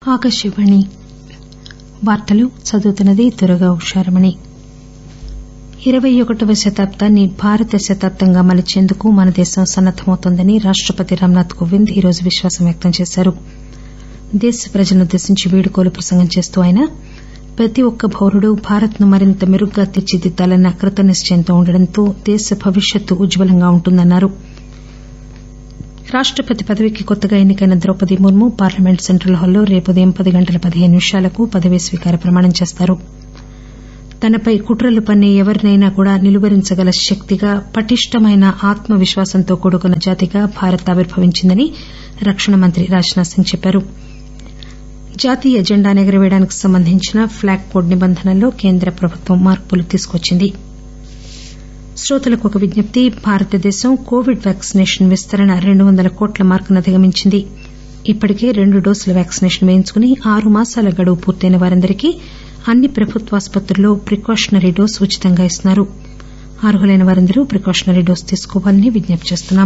ఆకాశవాణి వార్తలు చదువుతున్నది దుర్గా ఉషారమణి ఇరవై ఒకటవ శతాబ్దాన్ని భారత శతాబ్దంగా మలిచేందుకు మన దేశం సన్నద్దమవుతోందని రాష్టపతి రామ్నాథ్ కోవింద్ ఈరోజు విశ్వాసం వ్యక్తం చేశారు దేశ ప్రజలనుద్దేశించి వీడ్కోలు ప్రసంగం చేస్తూ ఆయన ప్రతి ఒక్క పౌరుడు భారత్ ను మరింత మెరుగ్గా తీర్చిదిద్దాలన్న కృతనిశ్చయంతో ఉండడంతో దేశ భవిష్యత్తు ఉజ్వలంగా ఉంటుందన్నారు రాష్టపతి పదవికి కొత్తగా ఎన్నికైన ద్రౌపది ముర్ము పార్లమెంట్ సెంట్రల్ హాల్లో రేపు ఉదయం పది గంటల పదిహేను నిమిషాలకు పదవీ స్వీకార ప్రమాణం చేస్తారు తనపై కుట్రలు పన్నే ఎవరినైనా కూడా నిలువరించగల శక్తిగా పటిష్టమైన ఆత్మ విశ్వాసంతో కూడుకున్న జాతిగా భారత్ ఆవిర్భవించిందని రక్షణ మంత్రి రాజ్ నాథ్ సింగ్ చెప్పారు జాతీయ జెండాను ఎగురవేయడానికి సంబంధించిన ప్లాగ్ కోడ్ నిబంధనల్లో కేంద్ర ప్రభుత్వం మార్పులు తీసుకువచ్చింది శ్రోతలకు ఒక విజ్ఞప్తి భారతదేశం కోవిడ్ వ్యాక్సినేషన్ విస్తరణ రెండు వందల కోట్ల మార్కును అధిగమించింది ఇప్పటికే రెండు డోసుల వ్యాక్సినేషన్ వేయించుకుని ఆరు మాసాల గడువు పూర్తయిన వారందరికీ అన్ని ప్రభుత్వాసుపత్రుల్లో ప్రికాషనరీ డోసు ఉచితంగా ఇస్తున్నారు అర్హులైన వారందరూ ప్రికాషనరీ డోసు తీసుకోవాలని విజ్ఞప్తి చేస్తున్నాం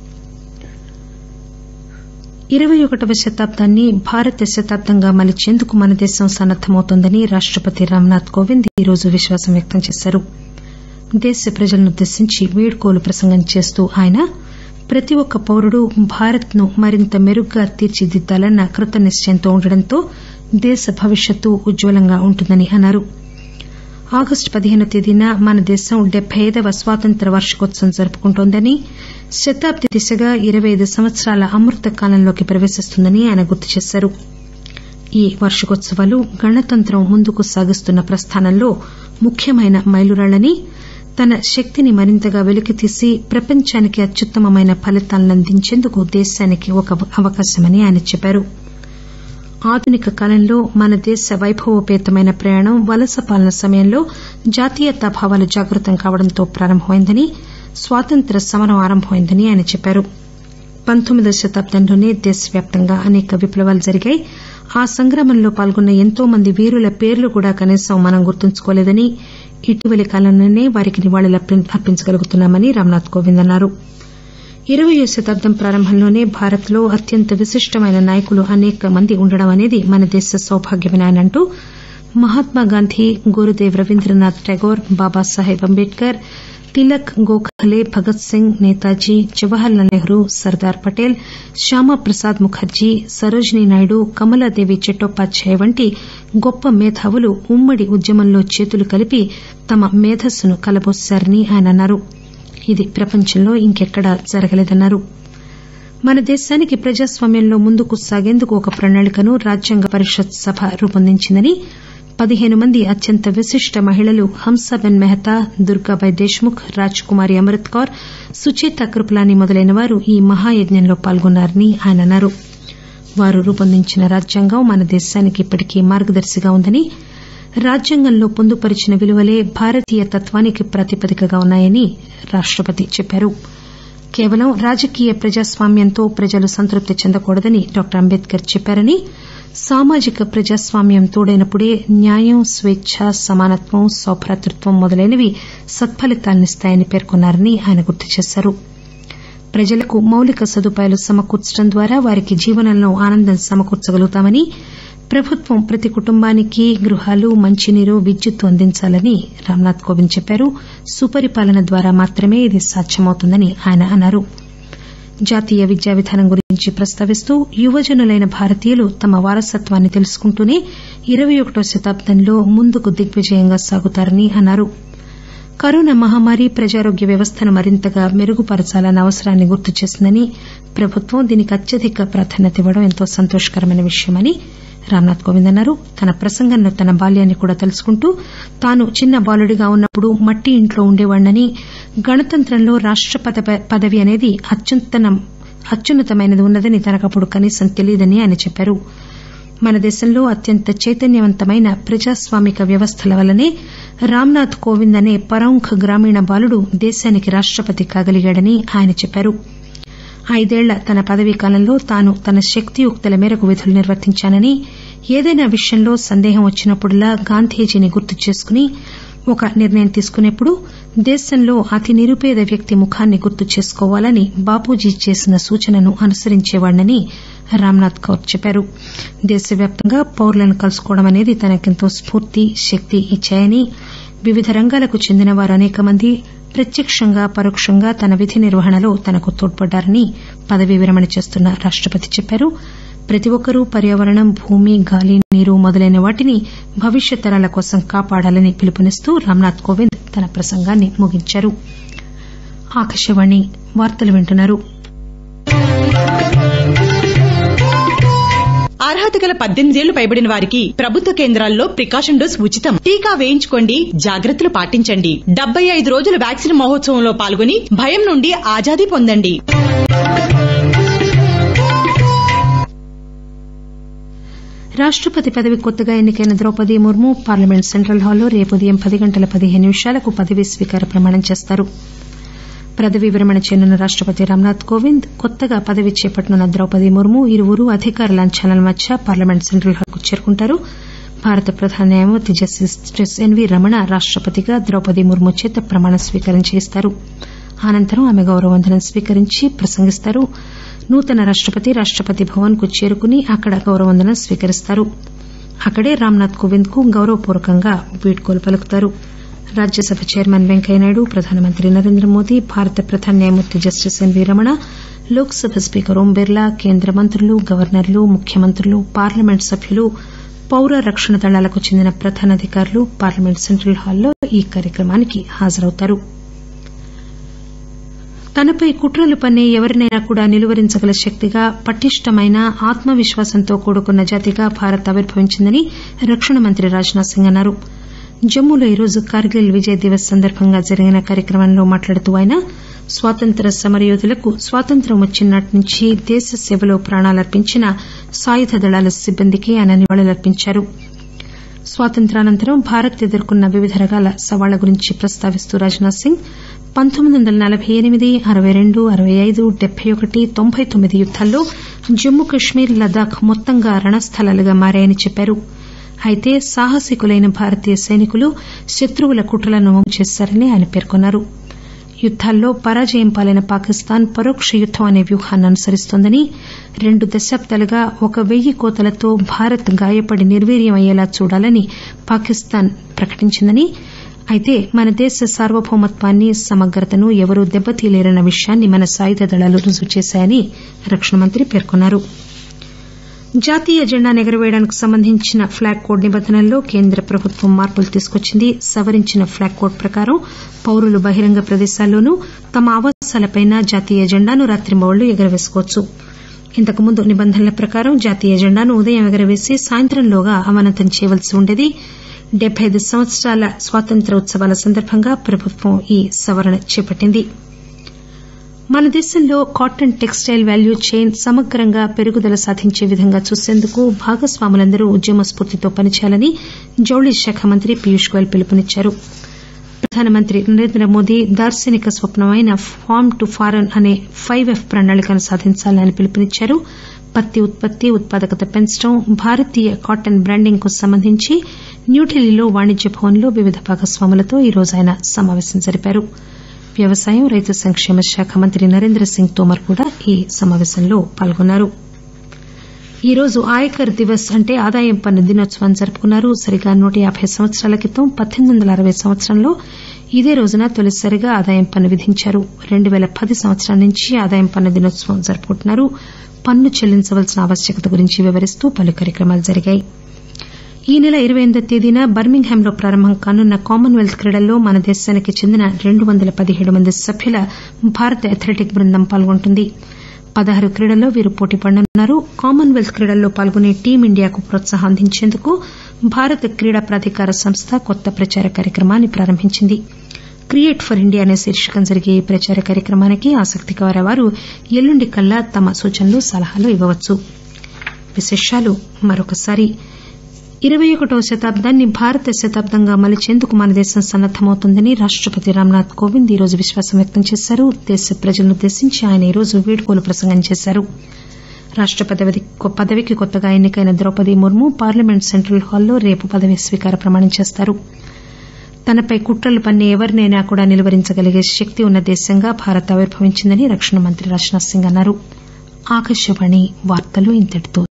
ఇరవై ఒకటవ శతాబ్దాన్ని భారత శతాబ్దంగా మలిచేందుకు మన దేశం సన్నద్దమవుతోందని రాష్టపతి రామ్నాథ్ కోవింద్ ఈరోజు విశ్వాసం వ్యక్తం చేశారు దేశ ప్రజలనుద్దేశించి వీడ్కోలు ప్రసంగం చేస్తూ ఆయన ప్రతి ఒక్క పౌరుడు భారత్ ను మరింత మెరుగ్గా తీర్చిదిద్దాలన్న కృతనిశ్చయంతో ఉండడంతో దేశ భవిష్యత్తు ఉజ్వలంగా ఉంటుందని అన్నారు ఆగస్టు పదిహేనవ తేదీన మన దేశం డెబ్బై అయిదవ స్వాతంత్ర్య వార్షికోత్సవం జరుపుకుంటోందని శతాబ్ది దిశగా ఇరవై అయిదు సంవత్సరాల అమృత కాలంలోకి ప్రవేశిస్తుందని ఆయన గుర్తు చేశారు ఈ వార్షికోత్సవాలు గణతంత్రం ముందుకు సాగిస్తున్న ప్రస్థానంలో ముఖ్యమైన మైలురాళ్లని తన శక్తిని మరింతగా వెలికితీసి ప్రపంచానికి అత్యుత్తమమైన ఫలితాలను అందించేందుకు దేశానికి ఒక అవకాశమని ఆయన చెప్పారు ఆధునిక కాలంలో మన దేశ వైభవోపేతమైన ప్రయాణం వలస పాలన సమయంలో జాతీయతా భావాలు జాగృతం కావడంతో ప్రారంభమైందని స్వాతంత్ర్య సమరం ఆరంభమైందని ఆయన చెప్పారు పంతొమ్మిదవ శతాబ్దంలోనే దేశవ్యాప్తంగా అనేక విప్లవాలు జరిగాయి ఆ సంగ్రామంలో పాల్గొన్న ఎంతో మంది వీరుల పేర్లు కూడా కనీసం మనం గుర్తుంచుకోలేదని ఇటీవలి కాలంలోనే వారికి నివాళులు అర్పించగలుగుతున్నామని రామ్నాథ్ కోవింద్ అన్నారు ఇరవయ్యో శతాబ్దం ప్రారంభంలోనే భారత్ లో అత్యంత విశిష్టమైన నాయకులు అనేక మంది ఉండడం అనేది మన దేశ సౌభాగ్యమని ఆయన అంటూ మహాత్మాగాంధీ గురుదేవ్ రవీంద్రనాథ్ ఠాగూర్ బాబాసాహెబ్ అంబేడ్కర్ తిలక్ గోఖలే భగత్ సింగ్ నేతాజీ జవహర్లాల్ నెహ్రూ సర్దార్ పటేల్ శ్యామాప్రసాద్ ముఖర్జీ సరోజినీ నాయుడు కమలాదేవి చట్టోపాధ్యాయ వంటి గొప్ప మేధావులు ఉమ్మడి ఉద్యమంలో చేతులు కలిపి తమ మేధస్సును కలబోశారని ఆయన అన్నారు ఇది ప్రపంచంలో ఇంకెక్కడా జరగలేదన్నారు మన దేశానికి ప్రజాస్వామ్యంలో ముందుకు సాగేందుకు ఒక ప్రణాళికను రాజ్యాంగ పరిషత్ సభ రూపొందించిందని పదిహేను మంది అత్యంత విశిష్ట మహిళలు హంసాబెన్ మెహతా దుర్గాబాయ్ దేశ్ముఖ్ రాజ్ కుమారి అమృత్ కౌర్ సుచేత కృపలాని మొదలైన వారు ఈ మహాయజ్ఞంలో పాల్గొన్నారని ఆయన అన్నారు వారు రూపొందించిన రాజ్యాంగం మన దేశానికి ఇప్పటికీ మార్గదర్శిగా ఉందని రాజ్యాంగంలో పొందుపరిచిన విలువలే భారతీయ తత్వానికి ప్రాతిపదికగా ఉన్నాయని రాష్టపతి చెప్పారు కేవలం రాజకీయ ప్రజాస్వామ్యంతో ప్రజలు సంతృప్తి చెందకూడదని డాక్టర్ అంబేద్కర్ చెప్పారని సామాజిక ప్రజాస్వామ్యం తోడైనప్పుడే న్యాయం స్వేచ్ఛ సమానత్వం సౌభ్రాతృత్వం మొదలైనవి సత్ఫలితాలనిస్తాయని పేర్కొన్నారని ఆయన గుర్తు చేశారు ప్రజలకు మౌలిక సదుపాయాలు సమకూర్చడం ద్వారా వారికి జీవనంలో ఆనందం సమకూర్చగలుగుతామని ప్రభుత్వం ప్రతి కుటుంబానికి గృహాలు మంచినీరు విద్యుత్తు అందించాలని రామ్నాథ్ కోవింద్ చెప్పారు సుపరిపాలన ద్వారా మాత్రమే ఇది సాధ్యమవుతుందని ఆయన అన్నారు జాతీయ విద్యా విధానం గురించి ప్రస్తావిస్తూ యువజనులైన భారతీయులు తమ వారసత్వాన్ని తెలుసుకుంటూనే ఇరవై ఒకటో శతాబ్దంలో ముందుకు దిగ్విజయంగా సాగుతారని అన్నారు కరోనా మహమ్మారి ప్రజారోగ్య వ్యవస్థను మరింతగా మెరుగుపరచాలన్న అవసరాన్ని గుర్తు చేసిందని ప్రభుత్వం దీనికి అత్యధిక ప్రాధాన్యత ఇవ్వడం ఎంతో సంతోషకరమైన విషయమని రామ్నాథ్ కోవింద్ అన్నారు తన ప్రసంగంలో తన బాల్యాన్ని కూడా తలుసుకుంటూ తాను చిన్న బాలుడిగా ఉన్నప్పుడు మట్టి ఇంట్లో ఉండేవాడినని గణతంత్రంలో రాష్ట పదవి అనేది అత్యున్నతమైనది ఉన్నదని తనకప్పుడు కనీసం తెలియదని ఆయన చెప్పారు మన దేశంలో అత్యంత చైతన్యవంతమైన ప్రజాస్వామిక వ్యవస్థల వల్లనే రామ్నాథ్ కోవింద్ అనే పరౌంఖ్ గ్రామీణ బాలుడు దేశానికి రాష్టపతి కాగలిగాడని ఆయన చెప్పారు ఐదేళ్ల తన పదవీ కాలంలో తాను తన శక్తియుక్తుల మేరకు విధులు నిర్వర్తించానని ఏదైనా విషయంలో సందేహం వచ్చినప్పుడల్లా గాంధీజీని గుర్తు చేసుకుని ఒక నిర్ణయం తీసుకునేప్పుడు దేశంలో అతి నిరుపేద వ్యక్తి ముఖాన్ని గుర్తు చేసుకోవాలని బాపూజీ చేసిన సూచనను అనుసరించేవాడినని రామ్నాథ్ కౌర్ చెప్పారు దేశవ్యాప్తంగా పౌరులను కలుసుకోవడం అనేది తనకెంతో స్పూర్తి శక్తి ఇచ్చాయని వివిధ రంగాలకు చెందిన వారు అనేక మంది ప్రత్యక్షంగా పరోక్షంగా తన విధి నిర్వహణలో తనకు తోడ్పడ్డారని పదవీ విరమణ చేస్తున్న రాష్టపతి చెప్పారు ప్రతి ఒక్కరూ పర్యావరణం భూమి గాలి నీరు మొదలైన వాటిని భవిష్యత్ తరాల కోసం కాపాడాలని పిలుపునిస్తూ రామ్నాథ్ కోవింద్ తన ప్రసంగాన్ని ముగించారు ఆకాశవాణి వార్తలు వింటున్నారు అర్హత గల పద్దెనిమిదేళ్లు పైబడిన వారికి ప్రభుత్వ కేంద్రాల్లో ప్రికాషన్ డోస్ ఉచితం టీకా వేయించుకోండి జాగ్రత్తలు పాటించండి డెబ్బై ఐదు రోజుల వ్యాక్సిన్ మహోత్సవంలో పాల్గొని భయం నుండి ఆజాదీ పొందండి రాష్టపతి పదవి కొత్తగా ఎన్నికైన ద్రౌపది ముర్ము పార్లమెంట్ సెంట్రల్ హాల్లో రేపు ఉదయం పది గంటల పదిహేను నిమిషాలకు పదవీ స్వీకార ప్రమాణం చేస్తారు పదవీ విరమణ చేయనున్న రాష్టపతి రామ్నాథ్ కోవింద్ కొత్తగా పదవి చేపట్టనున్న ద్రౌపది ముర్ము ఇరువురు అధికార లాంఛనాల మధ్య పార్లమెంట్ సెంట్రల్ హాల్కు చేరుకుంటారు భారత ప్రధాన న్యాయమూర్తి జస్టిస్ ఎన్వీ రమణ రాష్టపతిగా ద్రౌపది ముర్ము చేత ప్రమాణ స్వీకారం చేయిస్తారు అనంతరం ఆమె గౌరవ వందనం స్వీకరించి ప్రసంగిస్తారు నూతన రాష్టపతి రాష్టపతి భవన్ కు చేరుకుని అక్కడ గౌరవ వందనం స్వీకరిస్తారు అక్కడే రామ్నాథ్ కోవింద్ కు గౌరవపూర్వకంగా వీడ్కోలు పలుకుతారు రాజ్యసభ చైర్మన్ వెంకయ్యనాయుడు ప్రధానమంత్రి నరేంద్ర మోదీ భారత ప్రధాన న్యాయమూర్తి జస్టిస్ ఎన్వీ రమణ లోక్ సభ స్పీకర్ ఓం బిర్లా కేంద్ర మంత్రులు గవర్నర్లు ముఖ్యమంత్రులు పార్లమెంట్ సభ్యులు పౌర రక్షణ దళాలకు చెందిన ప్రధానాధికారులు పార్లమెంట్ సెంట్రల్ హాల్లో ఈ కార్యక్రమానికి హాజరవుతారు తనపై కుట్రలు పన్నే ఎవరినైనా కూడా నిలువరించగల శక్తిగా పటిష్టమైన ఆత్మవిశ్వాసంతో కూడుకున్న జాతిగా భారత్ ఆవిర్భవించిందని రక్షణ మంత్రి రాజ్ నాథ్ సింగ్ అన్నారు జమ్మూలో ఈరోజు కార్గిల్ విజయ్ దివస్ సందర్భంగా జరిగిన కార్యక్రమంలో మాట్లాడుతూ ఆయన స్వాతంత్ర్య సమరయోధులకు స్వాతంత్ర్యం వచ్చిన నుంచి దేశ సేవలో ప్రాణాలర్పించిన సాయుధ దళాల సిబ్బందికి ఆయన నివాళులర్పించారు స్వాతంత్ర్యానంతరం భారత్ ఎదుర్కొన్న వివిధ రకాల సవాళ్ల గురించి ప్రస్తావిస్తూ రాజ్నాథ్ సింగ్ పంతొమ్మిది వందల నలబై ఎనిమిది అరవై రెండు అరవై ఐదు డెబ్బై ఒకటి తొంభై తొమ్మిది యుద్దాల్లో జమ్మూ కశ్మీర్ లద్దాఖ్ మొత్తంగా రణస్థలాలుగా మారాయని చెప్పారు అయితే సాహసికులైన భారతీయ సైనికులు శత్రువుల కుట్రలను వమ్ము చేశారని ఆయన పేర్కొన్నారు యుద్దాల్లో పరాజయం పాలైన పాకిస్తాన్ పరోక్ష యుద్దం అనే వ్యూహాన్ని అనుసరిస్తోందని రెండు దశాబ్దాలుగా ఒక వెయ్యి కోతలతో భారత్ గాయపడి నిర్వీర్యం అయ్యేలా చూడాలని పాకిస్తాన్ ప్రకటించిందని అయితే మన దేశ సార్వభౌమత్వాన్ని సమగ్రతను ఎవరూ దెబ్బతీయలేరన్న విషయాన్ని మన సాయుధ దళాలు రుజువు చేశాయని రక్షణ మంత్రి పేర్కొన్నారు జాతీయ జెండాను ఎగురవేయడానికి సంబంధించిన ఫ్లాగ్ కోడ్ నిబంధనల్లో కేంద్ర ప్రభుత్వం మార్పులు తీసుకొచ్చింది సవరించిన ఫ్లాగ్ కోడ్ ప్రకారం పౌరులు బహిరంగ ప్రదేశాల్లోనూ తమ ఆవాసాలపై జాతీయ జెండాను రాత్రింబవళ్లు ఎగురవేసుకోవచ్చు ఇంతకుముందు నిబంధనల ప్రకారం జాతీయ జెండాను ఉదయం ఎగురవేసి సాయంత్రంలోగా అమానతం చేయవలసి ఉండేది డెబ్బై ఐదు సంవత్సరాల స్వాతంత్ర్య ఉత్సవాల సందర్భంగా ప్రభుత్వం ఈ సవరణ చేపట్టింది మన దేశంలో కాటన్ టెక్స్టైల్ వాల్యూ చైన్ సమగ్రంగా పెరుగుదల సాధించే విధంగా చూసేందుకు భాగస్వాములందరూ ఉద్యమ స్పూర్తితో పనిచేయాలని జౌళి శాఖ మంత్రి పీయూష్ గోయల్ పిలుపునిచ్చారు ప్రధానమంత్రి నరేంద్ర మోదీ దార్శనిక స్వప్నమైన ఫార్మ్ టు ఫారన్ అనే ఫైవ్ ఎఫ్ ప్రణాళికను సాధించాలని పిలుపునిచ్చారు పత్తి ఉత్పత్తి ఉత్పాదకత పెంచడం భారతీయ కాటన్ బ్రాండింగ్ కు సంబంధించి న్యూఢిల్లీలో వాణిజ్య భవన్లో వివిధ భాగస్వాములతో ఈరోజు ఆయన సమాపేశం జరిపారు వ్యవసాయం రైతు సంక్షేమ శాఖ మంత్రి నరేంద్ర సింగ్ తోమర్ కూడా ఈ సమాపేశంలో పాల్గొన్నారు ఈరోజు ఆయకర్ దివస్ అంటే ఆదాయం పన్ను దినోత్సవాన్ని జరుపుకున్నారు సరిగ్గా నూట యాబై సంవత్సరాల క్రితం పద్దెనిమిది వందల అరవై సంవత్సరంలో ఇదే రోజున తొలిసారిగా ఆదాయం పన్ను విధించారు రెండు పేల పది సంవత్సరం నుంచి ఆదాయం పన్ను దినోత్సవం జరుపుకుంటున్నారు పన్ను చెల్లించవలసిన ఆవశ్యకత గురించి వివరిస్తూ పలు కార్యక్రమాలు జరిగాయి ఈ నెల ఇరవై ఎనిమిదో తేదీన బర్మింగ్హామ్ లో ప్రారంభం కానున్న కామన్వెల్త్ క్రీడల్లో మన దేశానికి చెందిన రెండు వందల పదిహేడు మంది సభ్యుల భారత అథ్లెటిక్ బృందం పాల్గొంటుంది పదహారు క్రీడల్లో వీరు పోటీ పడనున్నారు కామన్వెల్త్ క్రీడల్లో పాల్గొనే టీమిండియాకు ప్రోత్సాహం అందించేందుకు భారత క్రీడా ప్రాధికార సంస్థ కొత్త ప్రచార కార్యక్రమాన్ని ప్రారంభించింది క్రియేట్ ఫర్ ఇండియా అనే శీర్షికన జరిగే ఈ ప్రచార కార్యక్రమానికి ఆసక్తి కలవారు ఎల్లుండి కల్లా తమ సూచనలు సలహాలు ఇవ్వవచ్చు విశేషాలు మరొకసారి ఇరవై ఒకటవ శతాబ్దాన్ని భారత శతాబ్దంగా మలిచేందుకు మన దేశం సన్నద్దమవుతోందని రాష్టపతి రామ్నాథ్ కోవింద్ ఈరోజు విశ్వాసం వ్యక్తం చేశారు దేశ ప్రజలనుద్దేశించి ఆయన ఈరోజు వీడ్కోలు ప్రసంగం చేశారు రాష్ట పదవికి కొత్తగా ఎన్నికైన ద్రౌపది ముర్ము పార్లమెంట్ సెంట్రల్ హాల్లో రేపు పదవీ స్వీకార ప్రమాణం చేస్తారు తనపై కుట్రలు పన్నే ఎవరినైనా కూడా నిలువరించగలిగే శక్తి ఉన్న దేశంగా భారత్ ఆవిర్భవించిందని రక్షణ మంత్రి రాజ్నాథ్ సింగ్ అన్నారు ఆకాశవాణి వార్తలు ఇంతటితో